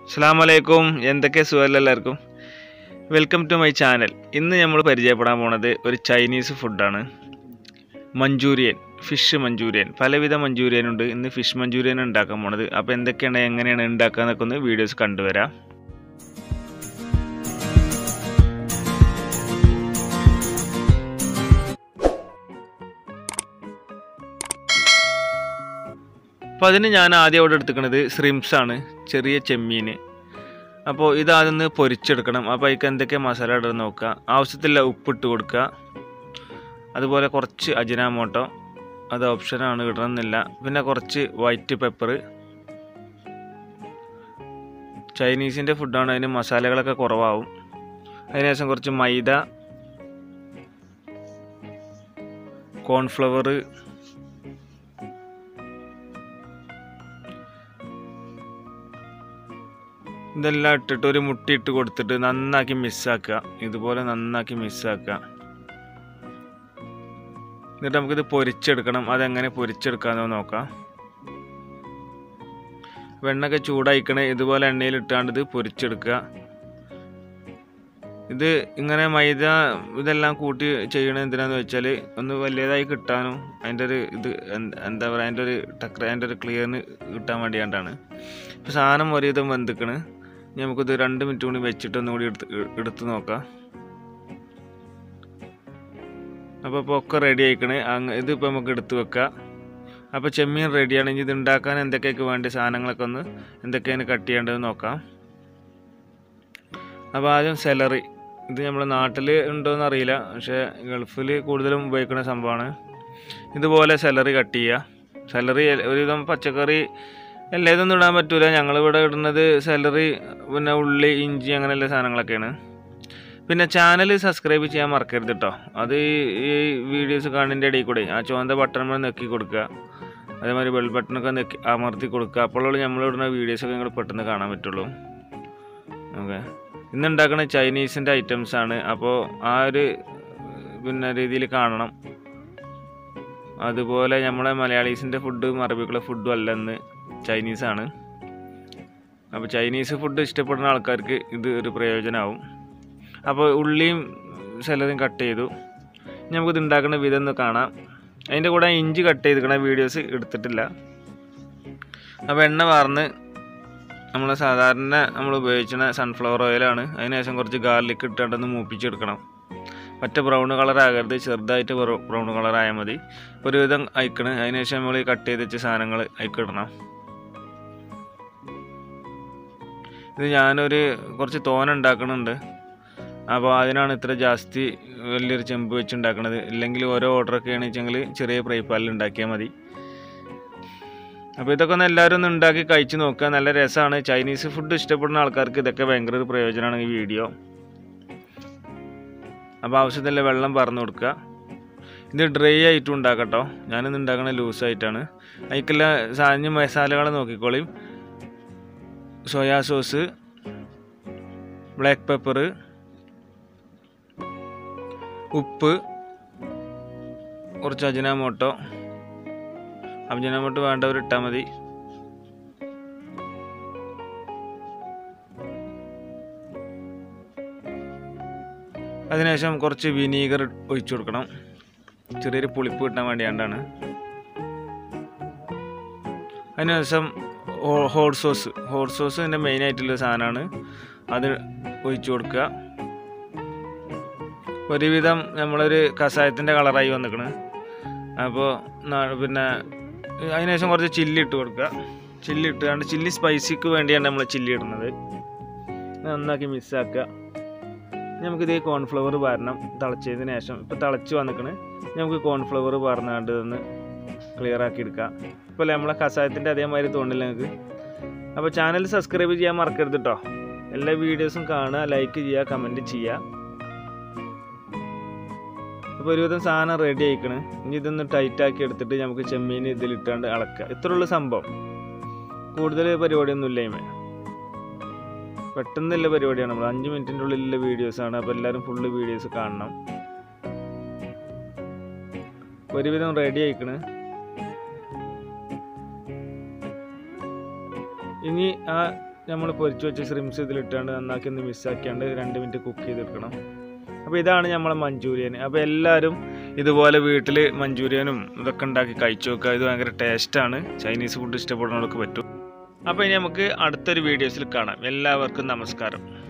അസ്സാമലൈക്കും എന്തൊക്കെ സുഖമല്ല എല്ലാവർക്കും വെൽക്കം ടു മൈ ചാനൽ ഇന്ന് നമ്മൾ പരിചയപ്പെടാൻ പോണത് ഒരു ചൈനീസ് ഫുഡാണ് മഞ്ചൂരിയൻ ഫിഷ് മഞ്ചൂരിയൻ പലവിധ മഞ്ചൂരിയൻ ഉണ്ട് ഇന്ന് ഫിഷ് മഞ്ചൂരിയൻ ഉണ്ടാക്കാൻ പോണത് അപ്പോൾ എന്തൊക്കെയാണ് എങ്ങനെയാണ് ഉണ്ടാക്കുക എന്നൊക്കെ ഒന്ന് വീഡിയോസ് കണ്ടുവരാം അപ്പോൾ അതിന് ഞാൻ ആദ്യം അവിടെ എടുത്തുക്കണത് ശ്രിംസ് ആണ് ചെറിയ ചെമ്മീൻ അപ്പോൾ ഇത് ആദ്യം ഒന്ന് പൊരിച്ചെടുക്കണം അപ്പോൾ അതിക്ക് എന്തൊക്കെ മസാല ഇടുന്ന നോക്കുക ആവശ്യത്തിലുള്ള ഉപ്പിട്ട് കൊടുക്കുക അതുപോലെ കുറച്ച് അജിനാമോട്ടോ അത് ഓപ്ഷനാണ് ഇടണമെന്നില്ല പിന്നെ കുറച്ച് വൈറ്റ് പെപ്പർ ചൈനീസിൻ്റെ ഫുഡാണ് അതിന് മസാലകളൊക്കെ കുറവാകും അതിനുശേഷം കുറച്ച് മൈദ കോൺഫ്ലവർ ഇതെല്ലാം ഇട്ടിട്ട് ഒരു മുട്ടി ഇട്ട് കൊടുത്തിട്ട് നന്നാക്കി മിസ്സാക്കുക ഇതുപോലെ നന്നാക്കി മിസ്സാക്കുക എന്നിട്ട് നമുക്കിത് പൊരിച്ചെടുക്കണം അതെങ്ങനെ പൊരിച്ചെടുക്കാമെന്ന് നോക്കാം വെണ്ണൊക്കെ ചൂടായിക്കണേ ഇതുപോലെ എണ്ണയിൽ ഇട്ടാണ്ട് ഇത് പൊരിച്ചെടുക്കുക ഇത് ഇങ്ങനെ മൈദ ഇതെല്ലാം കൂട്ടി ചെയ്യണത് എന്തിനാന്ന് വെച്ചാൽ ഒന്ന് വലിയതായി കിട്ടാനും അതിൻ്റെ ഒരു ഇത് എന്ത് എന്താ പറയുക അതിൻ്റെ ഒരു ടക്ര അതിൻ്റെ ഒരു ക്ലിയറിന് കിട്ടാൻ വേണ്ടിയാണ്ടാണ് ഇപ്പോൾ സാധനം ഒരുവിധം വെന്തിക്കണ് ഇനി നമുക്കിത് രണ്ട് മിനിറ്റ് കൂടി വെച്ചിട്ട് ഒന്നുകൂടി എടുത്ത് എടുത്ത് നോക്കാം അപ്പോൾ ഇപ്പോൾ ഒക്കെ റെഡി ആയിക്കണ് അങ്ങ് ഇതിപ്പോൾ നമുക്ക് എടുത്ത് വെക്കാം അപ്പോൾ ചെമ്മീൻ റെഡിയാണെങ്കിൽ ഇത് ഉണ്ടാക്കാൻ എന്തൊക്കെയൊക്കെ വേണ്ട സാധനങ്ങളൊക്കെ ഒന്ന് എന്തൊക്കെയാണ് കട്ട് ചെയ്യേണ്ടത് നോക്കാം അപ്പോൾ ആദ്യം സെലറി ഇത് നമ്മുടെ നാട്ടിൽ ഉണ്ടോയെന്ന് അറിയില്ല പക്ഷേ ഗൾഫിൽ കൂടുതലും ഉപയോഗിക്കുന്ന സംഭവമാണ് ഇതുപോലെ സെലറി കട്ട് ചെയ്യുക സെലറി ഒരുവിധം പച്ചക്കറി എല്ലാ ഇതൊന്നും ഇടാൻ പറ്റൂല ഞങ്ങളിവിടെ ഇടുന്നത് സെലറി പിന്നെ ഉള്ളി ഇഞ്ചി അങ്ങനെയുള്ള സാധനങ്ങളൊക്കെയാണ് പിന്നെ ചാനൽ സബ്സ്ക്രൈബ് ചെയ്യാൻ മറക്കരുത് കേട്ടോ അത് ഈ വീഡിയോസ് കാണുന്നതിൻ്റെ ഇടയിൽ കൂടെ ആ ചുവന്ന ബട്ടൺ നമ്മൾ നെക്കി കൊടുക്കുക അതേമാതിരി ബെൽ ബട്ടണൊക്കെ നെക്കി അമർത്തി കൊടുക്കുക അപ്പോഴുള്ള നമ്മളിടുന്ന വീഡിയോസൊക്കെ നിങ്ങൾ പെട്ടെന്ന് കാണാൻ പറ്റുള്ളൂ ഓക്കെ ഇന്ന് ഉണ്ടാക്കുന്ന ചൈനീസിൻ്റെ ഐറ്റംസ് ആണ് അപ്പോൾ ആ ഒരു പിന്നെ രീതിയിൽ കാണണം അതുപോലെ നമ്മളെ മലയാളീസിൻ്റെ ഫുഡും അറബിക്കുള്ള ഫുഡും അല്ല ഇന്ന് ചൈനീസാണ് അപ്പോൾ ചൈനീസ് ഫുഡ് ഇഷ്ടപ്പെടുന്ന ആൾക്കാർക്ക് ഇത് ഒരു പ്രയോജനമാവും അപ്പോൾ ഉള്ളിയും സലതും കട്ട് ചെയ്തു നമുക്കിത് ഉണ്ടാക്കുന്ന വിധം ഒന്ന് കാണാം അതിൻ്റെ കൂടെ ഇഞ്ചി കട്ട് ചെയ്തിരിക്കണ വീഡിയോസ് എടുത്തിട്ടില്ല അപ്പോൾ എണ്ണ വാർന്ന് നമ്മൾ സാധാരണ നമ്മൾ ഉപയോഗിക്കുന്ന സൺഫ്ലവർ ഓയിലാണ് അതിനുശേഷം കുറച്ച് ഗാർലിക് ഇട്ടുകൊണ്ടൊന്ന് മൂപ്പിച്ചെടുക്കണം മറ്റ ബ്രൗൺ കളർ ആകരുത് ചെറുതായിട്ട് ബ്രൗൺ കളർ ആയാൽ മതി ഒരുവിധം അയക്കണം അതിനുശേഷം നമ്മൾ കട്ട് ചെയ്ത് വെച്ച സാധനങ്ങൾ അയക്കിടണം ഇത് ഞാനൊരു കുറച്ച് തോന ഉണ്ടാക്കണുണ്ട് അപ്പോൾ അതിനാണ് ഇത്ര ജാസ്തി വലിയൊരു ചെമ്പ് വെച്ച് ഉണ്ടാക്കണത് ഇല്ലെങ്കിൽ ഓരോ ഓർഡറൊക്കെ ആണെച്ചെങ്കിൽ ചെറിയ ഫ്രൈ പാനിൽ ഉണ്ടാക്കിയാൽ മതി അപ്പോൾ ഇതൊക്കെ ഒന്ന് എല്ലാവരും ഒന്ന് ഉണ്ടാക്കി കഴിച്ച് നോക്കുക നല്ല രസമാണ് ചൈനീസ് ഫുഡ് ഇഷ്ടപ്പെടുന്ന ആൾക്കാർക്ക് ഇതൊക്കെ ഭയങ്കര ഒരു പ്രയോജനമാണ് ഈ വീഡിയോ അപ്പോൾ ആവശ്യത്തിലുള്ള വെള്ളം പറഞ്ഞു കൊടുക്കുക ഇത് ഡ്രൈ ആയിട്ടും ഉണ്ടാക്കട്ടോ ഞാനിന്ന് ഉണ്ടാക്കണത് ലൂസായിട്ടാണ് അതിക്കുള്ള സാധന മസാലകൾ നോക്കിക്കോളിയും സോയാ സോസ് ബ്ലാക്ക് പെപ്പർ ഉപ്പ് കുറച്ച് അജിനാമോട്ടോ അജിനാമോട്ടോ വേണ്ടവർ ഇട്ടാൽ മതി അതിനുശേഷം കുറച്ച് വിനീഗർ ഒഴിച്ചു കൊടുക്കണം ചെറിയൊരു പുളിപ്പ് കിട്ടാൻ വേണ്ടിയാണ്ടാണ് അതിനുശേഷം ഹോട്ട് സോസ് ഹോട്ട് സോസ് ഇതിൻ്റെ മെയിൻ ആയിട്ടുള്ള സാധനമാണ് അത് ഒഴിച്ചു കൊടുക്കുക ഒരുവിധം നമ്മളൊരു കഷായത്തിൻ്റെ കളറായി വന്നിക്കണ് അപ്പോൾ പിന്നെ അതിനുശേഷം കുറച്ച് ചില്ലി ഇട്ട് കൊടുക്കുക ചില്ലി ഇട്ടുകൊണ്ട് ചില്ലി സ്പൈസിക്ക് വേണ്ടിയാണ് നമ്മൾ ചില്ലി ഇടുന്നത് നന്നാക്കി മിക്സാക്കുക നമുക്കിത് കോൺഫ്ലവർ പാരണം തിളച്ചതിന് ശേഷം ഇപ്പോൾ തിളച്ച് വന്നിക്കണ് നമുക്ക് കോൺഫ്ലവർ പാർന്നാണ്ട് ഇതൊന്ന് ക്ലിയർ ആക്കി എടുക്കാം ഇപ്പോൾ നമ്മളെ കഷായത്തിൻ്റെ അതേമാതിരി തോന്നില്ല നിങ്ങൾക്ക് അപ്പോൾ ചാനൽ സബ്സ്ക്രൈബ് ചെയ്യാൻ മറക്കരുത് കേട്ടോ എല്ലാ വീഡിയോസും കാണുക ലൈക്ക് ചെയ്യുക കമൻറ്റ് ചെയ്യുക അപ്പോൾ ഒരുവിധം സാധനം റെഡി ആയിക്കണ് ഇനി ഇതൊന്ന് ടൈറ്റ് ആക്കി എടുത്തിട്ട് നമുക്ക് ചെമ്മീൻ ഇതിലിട്ടാണ്ട് അളക്കുക ഇത്രയുള്ള സംഭവം കൂടുതൽ പരിപാടിയൊന്നും ഇല്ല ഇമേ പെട്ടെന്നുള്ള പരിപാടിയാണ് നമ്മൾ അഞ്ച് മിനിറ്റിൻ്റെ ഉള്ളിലുള്ള വീഡിയോസാണ് അപ്പോൾ എല്ലാവരും ഫുള്ള് വീഡിയോസ് കാണണം ഒരുവിധം റെഡി ആയിക്കണ് ഇനി ആ നമ്മൾ പൊരിച്ച് വെച്ച ശ്രിംസ് ഇതിലിട്ടാണ്ട് നന്നാക്കി ഒന്ന് മിസ്സാക്കിയാണ്ട് രണ്ട് മിനിറ്റ് കുക്ക് ചെയ്തെടുക്കണം അപ്പോൾ ഇതാണ് നമ്മളെ മഞ്ചൂരിയൻ അപ്പോൾ എല്ലാവരും ഇതുപോലെ വീട്ടിൽ മഞ്ചൂരിയനും ഇതൊക്കെ ഉണ്ടാക്കി കഴിച്ചു നോക്കുക ഇത് ഭയങ്കര ടേസ്റ്റാണ് ചൈനീസ് ഫുഡ് ഇഷ്ടപ്പെടുന്നവർക്ക് പറ്റും അപ്പോൾ ഇനി നമുക്ക് അടുത്തൊരു വീഡിയോസിൽ കാണാം എല്ലാവർക്കും നമസ്കാരം